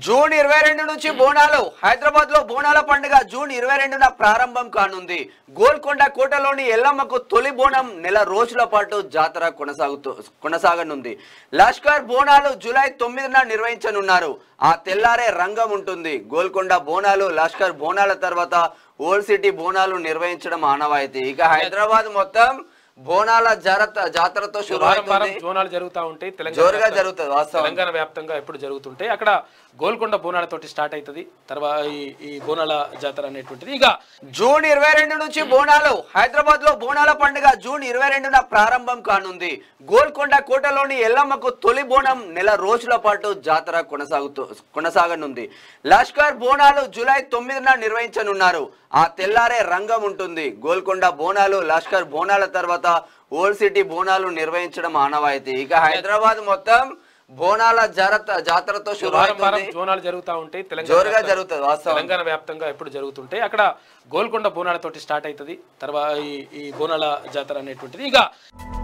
June ఇరవై రెండు నుంచి బోనాలు హైదరాబాద్ లో బోనాల పండుగ జూన్ ఇరవై రెండున ప్రారంభం కానుంది గోల్కొండ కోటలోని ఎల్లమ్మకు తొలి బోనం నెల రోజుల పాటు జాతర కొనసాగుతూ కొనసాగనుంది లష్కర్ బోనాలు జూలై తొమ్మిదిన నిర్వహించనున్నారు ఆ తెల్లారే రంగం ఉంటుంది గోల్కొండ బోనాలు లష్కర్ బోనాల తర్వాత ఓల్డ్ సిటీ బోనాలు నిర్వహించడం ఆనవాయితీ ఇక హైదరాబాద్ మొత్తం బోనాల జాతర జాతరతో వారం వారం శుభమవుతుంది బోనాలు జరుగుతూ ఉంటాయి తెలంగాణ జోరుగా వ్యాప్తంగా- జరుగుతుంది వాస్తవం తెలంగాణ వ్యాప్తంగా ఎప్పుడు జరుగుతుంటాయి అక్కడ గోల్కొండ బోనాలతోటి స్టార్ట్ అవుతుంది తర్వాత ఈ ఈ బోనాల జాతర అనేటువంటిది ఇక జూన్ ఇరవై రెండు నుంచి బోనాలు హైదరాబాద్ లో బోనాల పండుగ జూన్ ఇరవై రెండున ప్రారంభం కానుంది గోల్కొండ కోటలోని ఎల్లమ్మకు తొలి బోనం నెల రోజుల పాటు జాతర కొనసాగుతూ కొనసాగనుంది లష్కర్ బోనాలు జూలై తొమ్మిదిన నిర్వహించనున్నారు ఆ తెల్లారే రంగం ఉంటుంది గోల్కొండ బోనాలు లష్కర్ బోనాల తర్వాత ఓల్డ్ సిటీ బోనాలు నిర్వహించడం ఆనవాయితీ ఇక హైదరాబాద్ మొత్తం బోనాల జాతర జాతరతో వారం వారం శుభమవుతుంది బోనాలు జరుగుతూ ఉంటాయి తెలంగాణ జోరుగా వ్యాప్తంగా- జరుగుతుంది వాస్తవం తెలంగాణ వ్యాప్తంగా ఎప్పుడు జరుగుతుంటాయి అక్కడ గోల్కొండ బోనాలతోటి స్టార్ట్ అవుతుంది తర్వాత ఈ ఈ బోనాల జాతర అనేటువంటిది ఇక